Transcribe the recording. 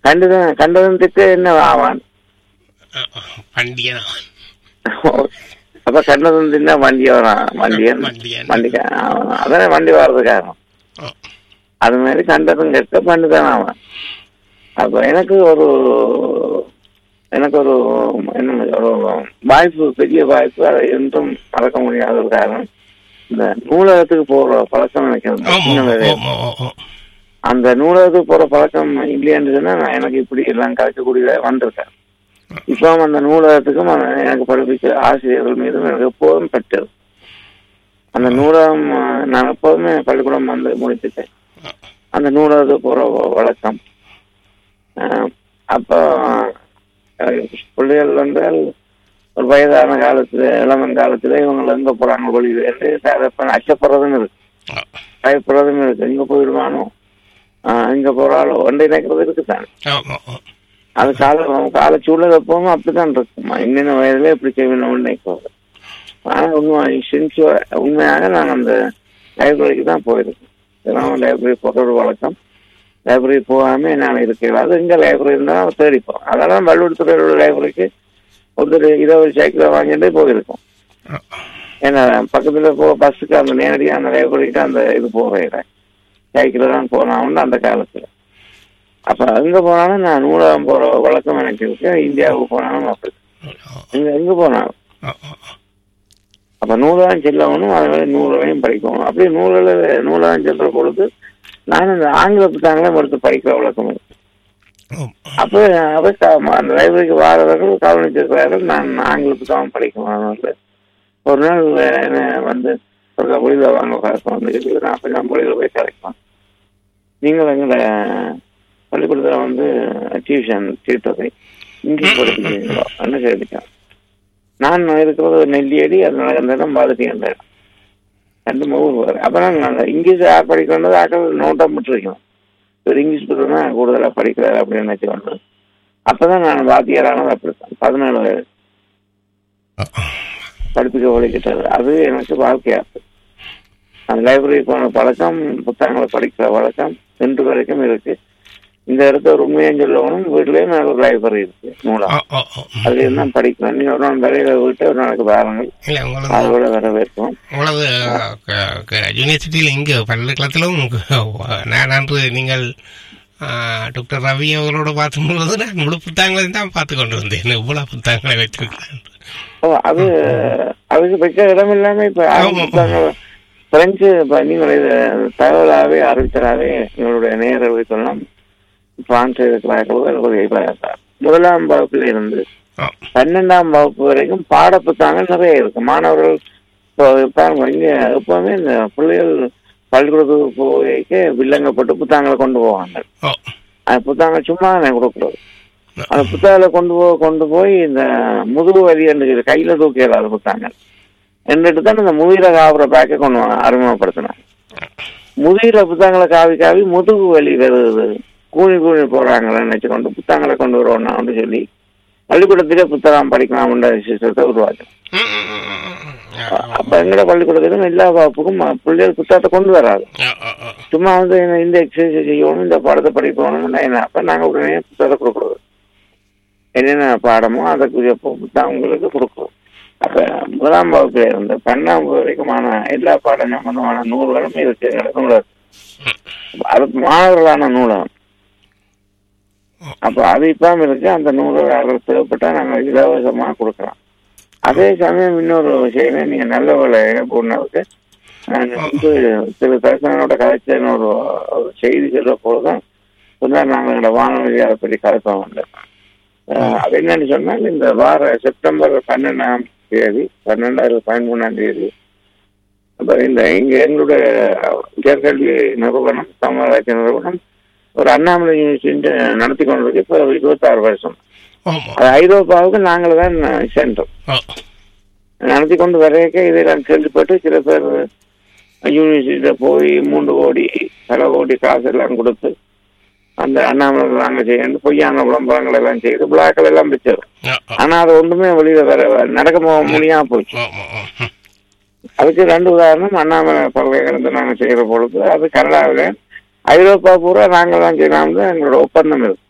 கண்டதன் கண்டதனத்துக்கு என்ன ஆவான் வண்டியன் அப்ப கண்டதன் தின்னா வண்டி வரான் வண்டியன் வண்டியன். வண்டிக்க அதானே வண்டி வர்றது காரணம் ஓ, அது மாதிரி கண்டதும் கெட்ட பண்ணிதான் அவன் அப்ப எனக்கு ஒரு எனக்கு ஒரு என்ன ஒரு வாய்ப்பு பெரிய வாய்ப்பு அதை என்றும் மறக்க முடியாத ஒரு காரணம் இந்த நூலகத்துக்கு போற பழக்கம் எனக்கு இருந்தது. ஆமா, சின்ன வயதுல. ஆமா, ஆமா. அந்த நூலகத்துக்கு போற பழக்கம் இல்லையான்னு சொன்னா நான் எனக்கு இப்படி எல்லாம் கலைக்கக்கூடிய வந்திருக்கேன் இப்போ அந்த நூலகத்துக்கும் அந்த எனக்கு படிப்பிச்ச ஆசிரியர்கள் மீதும் எனக்கு எப்போதும் பெற்றது அந்த நூலகம் அஹ், நான் எப்போதுமே பள்ளிக்கூடம் வந்து முடிச்சுட்டேன் அந்த நூலகத்துக்கு போற வ- வழக்கம் அஹ், அப்போ அஹ், பிள்ளைகள் வந்தால் ஒரு வயதான காலத்துல இளமன் காலத்துல இவங்க எங்க போறாங்க வெளியில அச்சப்படுறதும் இருக்கு ஆ, பயப்படுறதும் இருக்கு எங்க போயிடுவானோ ஆஹ் இங்க போறாளோ ஒன்றை நினைக்கிறது இருக்குதான் ஆமா, ஆமா. அது கால கால சூழல் எப்பவும் அப்படித்தான் இருக்குமா இன்னும் வயதுல எப்படி செய்யணும் நினைக்கிறது ஆனா உண்மை sincere- உண்மையாக நான் அந்த லைப்ரரிக்கு தான் போயிருக்கேன் இதெல்லாம் லைப்ரரி போகிற ஒரு வழக்கம் லைப்ரரி போகாம நான் இருக்கிறேன் அது எங்க லைப்ரரி இருந்தாலும் தேடிப்போம் அதெல்லாம் வள்ளுவத்துறையோட லைப்ரரிக்கு ஒருத்தர் இருபது சைக்கிளை வாங்கிட்டு போயிருக்கோம் ஆ, ஏன்னா பக்கத்துல போ பஸ்ஸுக்கு அந்த நேரடியாக அந்த லைப்ரரிக்கு அந்த இது போகிறேன் சைக்கிள் தான் போனாலும் அந்த காலத்துல அப்ப அங்க போனாலும் நான் நூலகம் போற வழக்கம் எனக்கு இருக்கு இந்தியாவுக்கு போனாலும் அப்படி எங்க எங்க போனாலும் ஆ, ஆ, ஆ. அப்ப நூலகம் செல்லவனும் அதே மாதிரி நூலையும் படிக்கணும் அப்படியே நூலில் நூலகம் செல்ற பொழுது நான் இந்த ஆங்கில புத்தகங்களையும் எடுத்து படிக்கிற வழக்கம் இருக்கு ஆமா. அப்ப அப்ப க- அந்த லைப்ரரிக்கு வாரவர்கள் கவனிச்சிருக்கிறார்கள் நான் ஆங்கில புத்தகம் படிக்கணும் ஒரு நாள் என்ன வந்து ஒரு மொழியில் வாங்க கலக்கம் வந்து இருக்குது. நான் கொஞ்சம் மொழியில் போய் கலைக்கலாம் நீங்கள் எங்களை பள்ளிக்கூடத்தில் வந்து டியூஷன் தீர்த்ததை இங்கிலீஷ் படிக்கிறீங்களோ என்ன கேட்டுக்கேன் நான் இருக்கிறது ஒரு நெல்லியடி அது அந்த இடம் பாதுட்டி அந்த இடம் ரெண்டு மூணு பேர் அப்போ நாங்கள் இங்கிலீஷ் யார் படிக்கிறது ஆக்கள் நோட்டாக விட்டுருக்கணும் ஒரு இங்கிலீஷ் புத்தகம் தான் கூடுதலாக படிக்கிறாரு அப்படின்னு நினைச்சு வந்து அப்பதான் நான் வாத்தியாரானது அப்படித்தான் பதினேழு வயது ஆ, ஆ. படிப்புக்கு ஒழிக்கிட்டது அது எனக்கு வாழ்க்கையாச்சு அந்த லைப்ரரி போன பழக்கம் புத்தகங்களை படிக்கிற வழக்கம் இன்று வரைக்கும் இருக்கு இந்த இடத்த ஒரு உண்மையை சொல்லணும் வீட்லயும் எனக்கு ஒரு லைப்ரரி இருக்கு நூலகம் ஆ, ஆ, ஆ. அதுல இருந்தான் படிக்கலாம் நீ ஒரு நாள் வேலையில விட்டு ஒரு நாளைக்கு பாருங்கள் இல்ல உங்களது அதோட வரவேற்போம் உங்களது க- க- யூனிவர்சிட்டியில் இங்கு பல்கலைக்கழகத்திலும் நான் அன்று நீங்கள் ஆ, டாக்டர் ரவி அவர்களோட பார்க்கும்போது நான் முழு புத்தகங்களையும் தான் பார்த்து கொண்டு வந்தேன் இவ்வளவு புத்தகங்களை வைத்திருக்கிறேன் ஓ அது அதுக்கு வைக்க இடம் இல்லாம இப்ப ஆமா. புத்தகங்கள் பிரெஞ்சு இப்ப நீங்கள் இது தகவலாவே அறிவித்தலாவே எங்களுடைய நேர சொல்லலாம் பிரான்ஸ் இருக்கிறார்கள் இப்ப முதலாம் வகுப்புல இருந்து ஆ, பன்னெண்டாம் வகுப்பு வரைக்கும் பாட புத்தகங்கள் நிறைய இருக்கு மாணவர்கள் இப்போ பாருங்க இங்க எப்பவுமே இந்த பிள்ளைகள் பள்ளிக்கூடத்துக்கு போய்க்கு வில்லங்கப்பட்டு புத்தகங்களை கொண்டு போவாங்க ஓ அந்த புத்தகங்கள் சும்மா நான் கொடுக்குறது அந்த புத்தகங்களை கொண்டு போ கொண்டு போய் இந்த முதுகு வலி என்று கையில தூக்கி ஏறாது புத்தகங்கள் என்னட்டு தான் இந்த முதிர காவுற பேக்கை கொண்டு வா- அறிமுகப்படுத்தினாங்க முதிர புத்தகங்களை காவி காவி முதுகு வலி வருது கூணி கூணி போறாங்களே நினைச்சு கொண்டு புத்தகங்களை கொண்டு வருவோம்னு சொல்லி பள்ளிக்கூடத்திலே புத்தகம் படிக்கலாம்ன்ற சிஸ்டத்தை உருவாக்கு ம், ம், ம், ம், ம். ஆ, அப்ப எங்கட பள்ளிக்கூடத்திலும் எல்லா வகுப்புக்கும் ம- பிள்ளைகள் புத்தகத்தை கொண்டு வராது ஆ, ஆ, ஆ. சும்மா வந்து இந்த- இந்த எக்ஸசைஸ் செய்யணும் இந்த பாடத்தை படிக்கணும்னா என்ன அப்ப நாங்க உடனே புத்தகத்தை கொடுக்குறது என்னென்ன பாடமோ அதுக்குரிய பு- புத்தகங்களுக்கு கொடுக்குறோம் அப்ப முதலாம் வகுப்புல இருந்து பன்னெண்டாம் வகுப்பு வரைக்குமான எல்லா பாடம் சம்பந்தமான நூல்களும் இருக்கு எங்களோட நூலகம் அது மாணவர்களான நூலகம் அப்ப அது இப்பவும் இருக்கு அந்த நூல்கள் யாருக்கு தேவைப்பட்டா நாங்க இலவசமா கொடுக்குறோம் அதே சமயம் இன்னொரு விஷயமே நீங்க நல்ல வேலை போனதுக்கு நான் வந்து திரு தரிசனோட கலைச்சேன்னு ஒரு ஒரு செய்தி சொல்ற போதுதான் சொன்னார் நாங்கள் எங்களோட வானொலி அதை பற்றி கலைப்போம் வந்து அஹ் அது என்னன்னு சொன்னால் இந்த வார செப்டம்பர் பன்னெண்டாம் தேதி பன்னெண்டாயிரம் பதிமூணாம் தேதி அப்ப இந்த இங்க எங்களுடைய உயர்கல்வி நிறுவனம் தமிழராட்சி நிறுவனம் ஒரு அண்ணாமலை யூனிவர்சிட்டி நடத்தி கொண்டிருக்கு இப்போ இருபத்தாறு வருஷம் ஆமா அது ஐரோப்பாவுக்கு நாங்கள் தான் சென்றோம் ஆ, நடத்தி கொண்டு வரையக்க இதெல்லாம் கேள்விப்பட்டு சில பேர் யூனிவர்சிட்டியில் போய் மூன்று கோடி பல கோடி காசு எல்லாம் கொடுத்து அந்த அண்ணாமலை நாங்கள் செய்யணும் பொய்யான விளம்பரங்கள் எல்லாம் செய்து பிளாக்கள் எல்லாம் வச்சது ஆ, ஆ. ஆனா அது ஒன்றுமே வெளியில வர நடக்க போக முடியாம போச்சு ஆமா ஆ, ம். அதுக்கு ரெண்டு உதாரணம் அண்ணாமலை பல்கலைக்கழகத்தை நாங்கள் செய்யற பொழுது அது கனடாவில் ஐரோப்பா பூரா நாங்கள் தான் செய்யலாம்னு எங்களோட ஒப்பந்தம் இருக்கு